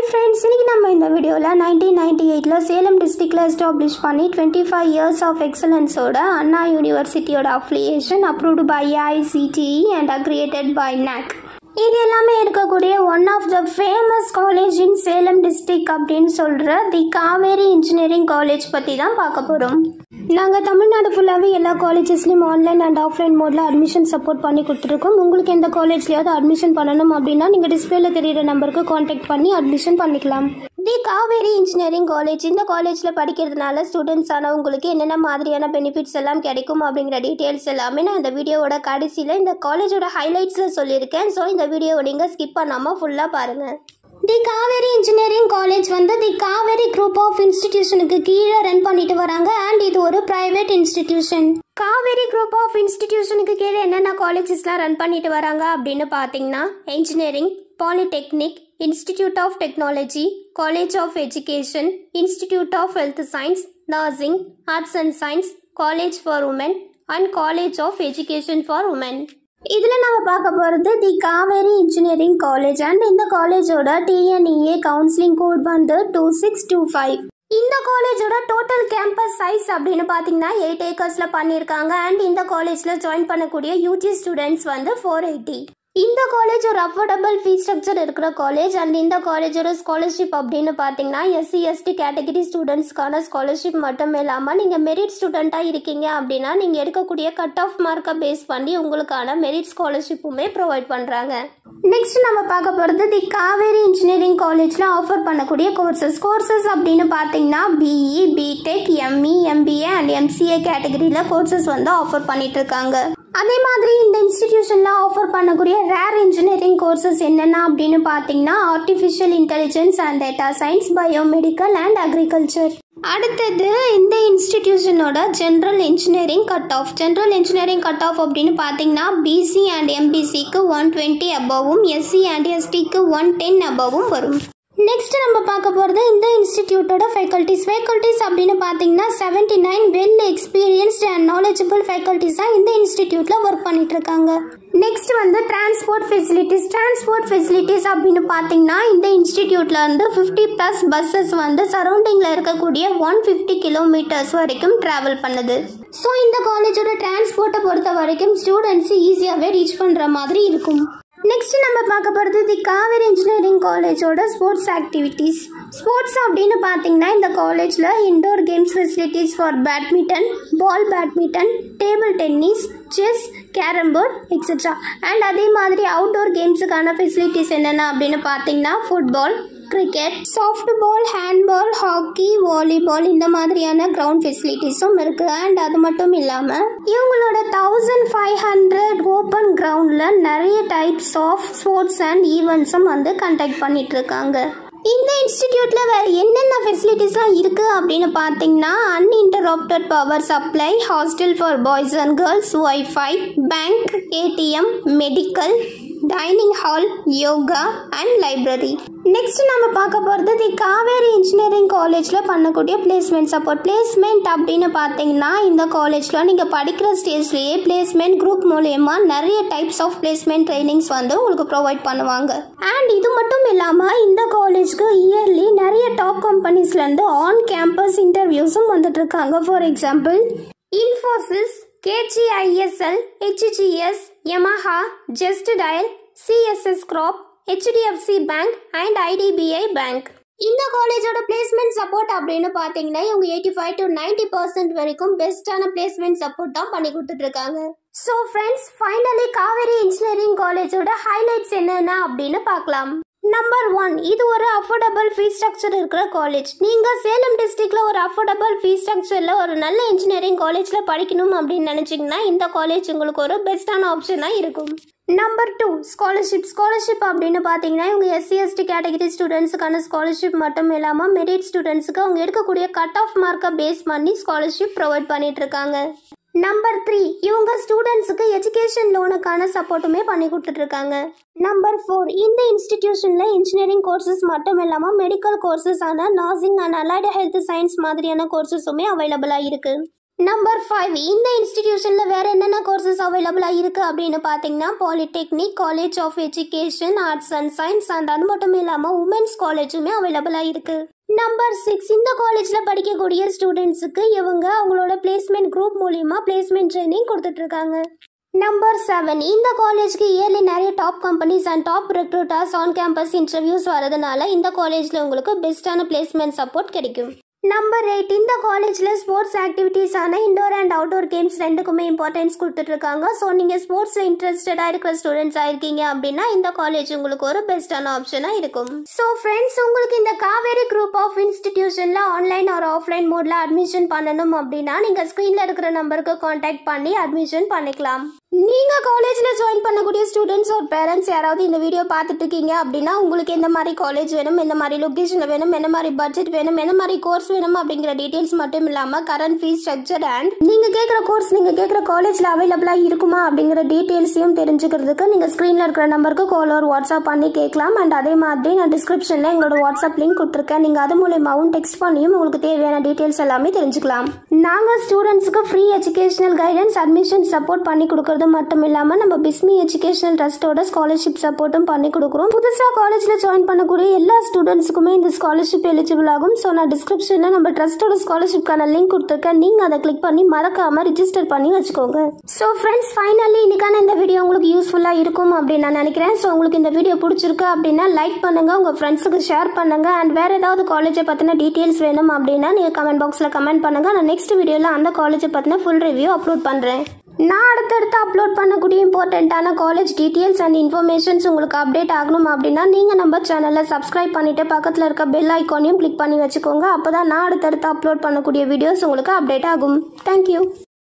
friends இன்னைக்கு நம்ம இந்த வீடியோவில் நைன்டீன் நைன்டி எயிட்டில் சேலம் டிஸ்ட்ரிக்டில் எஸ்டாப்ளிஷ் பண்ணி டுவெண்ட்டி ஃபைவ் இயர்ஸ் ஆஃப் எக்ஸலன்ஸோட அண்ணா யூனிவர்சிட்டியோட affiliation approved by AICTE and accredited by NAC இது எல்லாமே இருக்கக்கூடிய one of the famous college in Salem district அப்படின்னு சொல்கிற தி காவேரி இன்ஜினியரிங் காலேஜ் பற்றி தான் பார்க்க போகிறோம் நாங்கள் தமிழ்நாடு ஃபுல்லாகவே எல்லா காலேஜஸ்லையும் ஆன்லைன் அண்ட் ஆஃப்லைன் மோடில் அட்மிஷன் சப்போர்ட் பண்ணி கொடுத்துருக்கோம் உங்களுக்கு எந்த காலேஜ்லையாவது அட்மிஷன் பண்ணணும் அப்படின்னா நீங்கள் டிஸ்பிளேல தெரியிற நம்பருக்கு காண்டாக்ட் பண்ணி அட்மிஷன் பண்ணிக்கலாம் தி காவேரி இன்ஜினியரிங் காலேஜ் இந்த காலேஜில் படிக்கிறதுனால ஸ்டூடெண்ட்ஸ் ஆனவங்களுக்கு என்னென்ன மாதிரியான பெனிஃபிட்ஸ் எல்லாம் கிடைக்கும் அப்படிங்கிற டீட்டெயில்ஸ் எல்லாமே நான் இந்த வீடியோவோட கடைசியில் இந்த காலேஜோட ஹைலைட்ஸில் சொல்லியிருக்கேன் ஸோ இந்த வீடியோவை நீங்கள் ஸ்கிப் பண்ணாமல் ஃபுல்லாக பாருங்கள் தி காவேரி இன்ஜினியரிங் காலேஜ் வந்து தி காவேரி குரூப் ஆஃப் இன்ஸ்டிடியூஷனுக்கு கீழே ரன் பண்ணிட்டு வராங்க அண்ட் இது ஒரு private institution Kaveri group of இன்ஸ்டிடியூஷனுக்கு கீழே என்னென்ன காலேஜஸ்லாம் ரன் பண்ணிட்டு வராங்க அப்படின்னு பார்த்தீங்கன்னா engineering polytechnic institute of technology college of education institute of health science nursing arts and science college for women and college of education for women இதில் நம்ம பார்க்க போகிறது the Kaveri engineering college and இந்த காலேஜோட டிஎன்இஏ கவுன்சிலிங் கோட் வந்து two six two five இந்த காலேஜோட total campus size அப்படின்னு பார்த்தீங்கன்னா எயிட் ஏக்கர்ஸில் பண்ணியிருக்காங்க அண்ட் இந்த காலேஜில் ஜாயின் பண்ணக்கூடிய யூஜி ஸ்டூடெண்ட்ஸ் வந்து ஃபோர் எயிட்டி இந்த காலேஜ் ஒரு அஃபோர்டபுள் ஃபீஸ் ஸ்ட்ரக்சர் இருக்கிற காலேஜ் அண்ட் இந்த காலேஜோட ஸ்காலர்ஷிப் அப்படின்னு பார்த்தீங்கன்னா எஸ்சி எஸ்டி கேட்டகரி ஸ்டூடெண்ட்ஸ்க்கான ஸ்காலர்ஷிப் மட்டும் இல்லாமல் நீங்கள் மெரிட் ஸ்டூடெண்ட்டாக இருக்கீங்க அப்படின்னா நீங்கள் எடுக்கக்கூடிய கட் ஆஃப் மார்க்கை பேஸ் பண்ணி உங்களுக்கான மெரிட் ஸ்காலர்ஷிப்புமே ப்ரொவைட் பண்ணுறாங்க நெக்ஸ்ட் நம்ம பார்க்க போகிறது தி காவேரி இன்ஜினியரிங் காலேஜில் ஆஃபர் பண்ணக்கூடிய கோர்சஸ் கோர்சஸ் அப்படின்னு பார்த்தீங்கன்னா BE B Tech ME MBA and MCA கேட்டகரியில் கோர்சஸ் வந்து ஆஃபர் பண்ணிட்டு இருக்காங்க அதே மாதிரி இந்த இன்ஸ்டிடியூஷனில் ஆஃபர் பண்ணக்கூடிய ரேர் இன்ஜினியரிங் கோர்சஸ் என்னென்ன அப்படின்னு பார்த்தீங்கன்னா artificial intelligence and data science biomedical and agriculture அடுத்தது இந்த இன்ஸ்டிடியூஷனோட general engineering cut off general engineering cut off அப்படின்னு பார்த்தீங்கன்னா பிசி அண்ட் எம்பிசிக்கு ஒன் டுவெண்ட்டி அபவும் எஸ்சி அண்ட் எஸ்டிக்கு ஒன் டென் அபவும் வரும் நெக்ஸ்ட் நம்ம பார்க்க போகிறது இந்த இன்ஸ்டிடியூட்டோட ஃபேக்கல்ட்டிஸ் ஃபேக்கல்ட்டிஸ் அப்படின்னு பார்த்தீங்கன்னா seventy nine well experienced and knowledgeable faculties தான் இந்த இன்ஸ்டிடியூட்டில் ஒர்க் பண்ணிட்டு இருக்காங்க நெக்ஸ்ட் வந்து டிரான்ஸ்போர்ட் ஃபெசிலிட்டிஸ் டிரான்ஸ்போர்ட் ஃபெசிலிட்டிஸ் அப்படின்னு பார்த்தீங்கன்னா இந்த இன்ஸ்டிடியூட்ல இருந்து ஃபிஃப்டி ப்ளஸ் பஸ்ஸஸ் வந்து சரௌண்டிங்கில் இருக்கக்கூடிய ஒன் ஃபிஃப்டி கிலோமீட்டர்ஸ் வரைக்கும் ட்ராவல் பண்ணுது ஸோ இந்த காலேஜோட டிரான்ஸ்போர்ட்டை பொறுத்த வரைக்கும் ஸ்டூடெண்ட்ஸ் ஈஸியாகவே ரீச் பண்ணுற மாதிரி இருக்கும் நெக்ஸ்ட் நம்ம பார்க்க போகிறது தி காவேரி இன்ஜினியரிங் காலேஜோட ஸ்போர்ட்ஸ் ஆக்டிவிட்டீஸ் ஸ்போர்ட்ஸ் அப்படின்னு பார்த்தீங்கன்னா இந்த காலேஜில் indoor games facilities for badminton ball badminton table tennis chess carrom board etcetera and அதே மாதிரி அவுட்டோர் கேம்ஸுக்கான ஃபெசிலிட்டிஸ் என்னென்ன அப்படின்னு பார்த்தீங்கன்னா football cricket soft ball handball hockey volleyball இந்த மாதிரியான கிரவுண்ட் ஃபெசிலிட்டிஸும் இருக்குது அண்ட் அது மட்டும் இல்லாமல் இவங்களோட தௌசண்ட் ஃபைவ் ஹண்ட்ரட் ஓப்பன் கிரவுண்டில் நிறைய டைப்ஸ் ஆஃப் ஸ்போர்ட்ஸ் அண்ட் ஈவெண்ட்ஸும் வந்து கண்டக்ட் பண்ணிட்டு இருக்காங்க இந்த இன்ஸ்டிடியூட்ல வேற என்னென்ன ஃபெசிலிட்டிஸ்லாம் இருக்கு அப்படின்னு பார்த்தீங்கன்னா uninterrupted power supply hostel for boys and girls wifi bank ATM medical dining hall yoga and library next நம்ம பார்க்க போகிறது தி காவேரி இன்ஜினியரிங் காலேஜில் பண்ணக்கூடிய பிளேஸ்மெண்ட் சப்போர்ட் பிளேஸ்மெண்ட் அப்படின்னு பார்த்தீங்கன்னா இந்த காலேஜில் நீங்கள் படிக்கிற ஸ்டேஜ்லேயே பிளேஸ்மெண்ட் குரூப் மூலயமா நிறைய டைப்ஸ் ஆஃப் பிளேஸ்மெண்ட் ட்ரைனிங்ஸ் வந்து உங்களுக்கு ப்ரொவைட் பண்ணுவாங்க அண்ட் இது மட்டும் இல்லாமல் இந்த காலேஜ்க்கு இயர்லி நிறைய டாப் கம்பெனிஸ்லேருந்து ஆன் கேம்பஸ் இன்டர்வியூஸும் வந்துட்டு இருக்காங்க for example Infosys KGISL HGS Yamaha Justdial CSS Grab HDFC bank and IDBI bank இந்த காலேஜோட பிளேஸ்மெண்ட் சப்போர்ட் அப்படின்னு பார்த்தீங்கன்னா இவங்க eighty five to ninety percent வரைக்கும் பெஸ்ட்டான பிளேஸ்மெண்ட் சப்போர்ட் தான் பண்ணி கொடுத்துட்டு இருக்காங்க so friends finally Kaveri engineering காலேஜோட ஹைலைட்ஸ் என்னென்ன அப்படின்னு பார்க்கலாம் நம்பர் ஒன் இது ஒரு அஃபோர்டபுள் ஃபீஸ் ஸ்ட்ரக்சர் இருக்கிற காலேஜ் நீங்கள் சேலம் டிஸ்ட்ரிக்ட்ல ஒரு அஃபோர்டபுள் ஃபீஸ் ஸ்ட்ரக்சரில் ஒரு நல்ல இன்ஜினியரிங் காலேஜில் படிக்கணும் அப்படின்னு நினச்சிங்கன்னா இந்த காலேஜ் உங்களுக்கு ஒரு பெஸ்ட்டான ஆப்ஷனாக இருக்கும் நம்பர் டூ ஸ்காலர்ஷிப் ஸ்காலர்ஷிப் அப்படின்னு பார்த்தீங்கன்னா இவங்க எஸ்சி எஸ்டி கேட்டகரி ஸ்டூடெண்ட்ஸுக்கான ஸ்காலர்ஷிப் மட்டும் இல்லாமல் மெரிட் ஸ்டூடெண்ட்ஸுக்கு அவங்க எடுக்கக்கூடிய கட் ஆஃப் மார்க்கை பேஸ் பண்ணி ஸ்காலர்ஷிப் ப்ரொவைட் பண்ணிட்டு இருக்காங்க நம்பர் த்ரீ இவங்க ஸ்டூடெண்ட்ஸுக்கு எஜுகேஷன் லோனுக்கான சப்போர்ட்டுமே பண்ணி கொடுத்துட்ருக்காங்க நம்பர் ஃபோர் இந்த இன்ஸ்டிடியூஷனில் இன்ஜினியரிங் கோர்சஸ் மட்டும் இல்லாமல் மெடிக்கல் கோர்சஸ் ஆன nursing and allied health science மாதிரியான கோர்சஸுமே அவைலபிளாக இருக்குது நம்பர் ஃபைவ் இந்த இன்ஸ்டிடியூஷனில் வேறு என்னென்ன கோர்சஸ் அவைலபிளாக இருக்குது அப்படின்னு பார்த்தீங்கன்னா polytechnic college of education arts and science and அது மட்டும் இல்லாமல் உமன்ஸ் காலேஜுமே அவைலபிளாக இருக்குது நம்பர் சிக்ஸ் இந்த காலேஜில் படிக்கக்கூடிய ஸ்டூடெண்ட்ஸுக்கு இவங்க அவங்களோட பிளேஸ்மெண்ட் குரூப் மூலியமா பிளேஸ்மெண்ட் ட்ரைனிங் கொடுத்துட்ருக்காங்க நம்பர் செவன் இந்த காலேஜ்க்கு இயர்லி நிறைய top companies and top recruiters on campus interviews வரதுனால இந்த காலேஜில் உங்களுக்கு பெஸ்ட்டான பிளேஸ்மெண்ட் சப்போர்ட் கிடைக்கும் நம்பர் எயிட் இந்த காலேஜில் ஸ்போர்ட்ஸ் ஆக்டிவிட்டீஸான இண்டோர் அண்ட் அவுட்டோர் கேம்ஸ் ரெண்டுக்குமே இம்பார்ட்டன்ஸ் கொடுத்துட்ருக்காங்க ஸோ நீங்கள் ஸ்போர்ட்ஸில் இன்ட்ரெஸ்டடாக இருக்கிற ஸ்டூடெண்ட்ஸாக இருக்கீங்க அப்படின்னா இந்த காலேஜ் உங்களுக்கு ஒரு பெஸ்ட்டான ஆப்ஷனாக இருக்கும் ஸோ ஃப்ரெண்ட்ஸ் உங்களுக்கு இந்த காவேரி குரூப் ஆஃப் இன்ஸ்டிடியூஷனில் ஆன்லைன் ஒரு ஆஃப்லைன் மோடில் அட்மிஷன் பண்ணணும் அப்படின்னா நீங்கள் ஸ்க்ரீனில் இருக்கிற நம்பருக்கு காண்டாக்ட் பண்ணி அட்மிஷன் பண்ணிக்கலாம் நீங்க காலேஜ்ல ஜாயின் பண்ணக்கூடிய ஸ்டூடெண்ட்ஸ் ஒரு பேரண்ட்ஸ் யாராவது இந்த வீடியோ பார்த்துட்டு இருக்கீங்க அப்படின்னா உங்களுக்கு எந்த மாதிரி காலேஜ் வேணும் எந்த மாதிரி லொகேஷன்ல வேணும் என்ன மாதிரி பட்ஜெட் வேணும் என்ன மாதிரி கோர்ஸ் வேணும் அப்படிங்கிற டீடைல்ஸ் மட்டும் இல்லாம கரண்ட் ஃபீஸ் ஸ்ட்ரக்சர் அண்ட் நீங்க கேட்குற கோர்ஸ் நீங்க கேட்குற காலேஜ்ல அவைலபிளா இருக்குமா அப்படிங்கிற டீடைல்ஸையும் தெரிஞ்சுக்கிறதுக்கு நீங்க ஸ்கிரீன்ல இருக்கிற நம்பருக்கு கால் ஒரு வாட்ஸ்அப் பண்ணி கேட்கலாம் அண்ட் அதே மாதிரி நான் டிஸ்கிரிப்ஷன்ல எங்களோட வாட்ஸ்அப் லிங்க் கொடுத்துருக்கேன் நீங்க அது மூலியமாவும் டெக்ஸ்ட் பண்ணியும் உங்களுக்கு தேவையான டீடைல்ஸ் எல்லாமே தெரிஞ்சுக்கலாம் நாங்க ஸ்டூடெண்ட்ஸ்க்கு free educational guidance admission support பண்ணி கொடுக்கறது மட்டும் இல்லாம நம்ம பிஸ்மி எஜுகேஷனல் ட்ரஸ்டோட ஸ்காலர்ஷிப் சப்போர்ட்டும் பண்ணி கொடுக்குறோம் புதுசா காலேஜ்ல ஜாயின் பண்ணக்கூடிய எல்லா ஸ்டூடெண்ட்ஸுக்குமே இந்த ஸ்காலர்ஷிப் எலிஜிபிள் ஆகும் ஸோ நான் டிஸ்கிரிப்ஷன்ல நம்ம ட்ரஸ்டோட ஸ்காலர்ஷிப்கான லிங்க் கொடுத்துருக்கேன் நீங்க அதை கிளிக் பண்ணி மறக்காம ரிஜிஸ்டர் பண்ணி வச்சுக்கோங்க ஸோ ஃப்ரெண்ட்ஸ் ஃபைனலி இன்னைக்கான இந்த வீடியோ உங்களுக்கு யூஸ்ஃபுல்லா இருக்கும் அப்படின்னு நான் நினைக்கிறேன் ஸோ உங்களுக்கு இந்த வீடியோ பிடிச்சிருக்கு அப்படின்னா லைக் பண்ணுங்க உங்க ஃப்ரெண்ட்ஸுக்கு ஷேர் பண்ணுங்க அண்ட் வேற ஏதாவது காலேஜை பத்தின டீடைல்ஸ் வேணும் அப்படின்னா நீங்க கமெண்ட் பாக்ஸ்ல கமெண்ட் பண்ணுங்க நான் நெக்ஸ்ட் வீடியோல அந்த காலேஜை பத்தின ஃபுல் ரிவ்யூ அப்லோட் பண்றேன் நான் அடுத்தடுத்து அப்லோட் பண்ணக்கூடிய இம்பார்ட்டண்ட்டான காலேஜ் டீட்டெயில்ஸ் அண்ட் இன்ஃபர்மேஷன்ஸ் உங்களுக்கு அப்டேட் ஆகணும் அப்படின்னா நீங்கள் நம்ம சேனலை சப்ஸ்கிரைப் பண்ணிவிட்டு பக்கத்தில் இருக்க பெல் ஐக்கானையும் கிளிக் பண்ணி வச்சுக்கோங்க அப்போ தான் நான் அடுத்தடுத்து அப்லோட் பண்ணக்கூடிய வீடியோஸ் உங்களுக்கு அப்டேட் ஆகும் தேங்க்யூ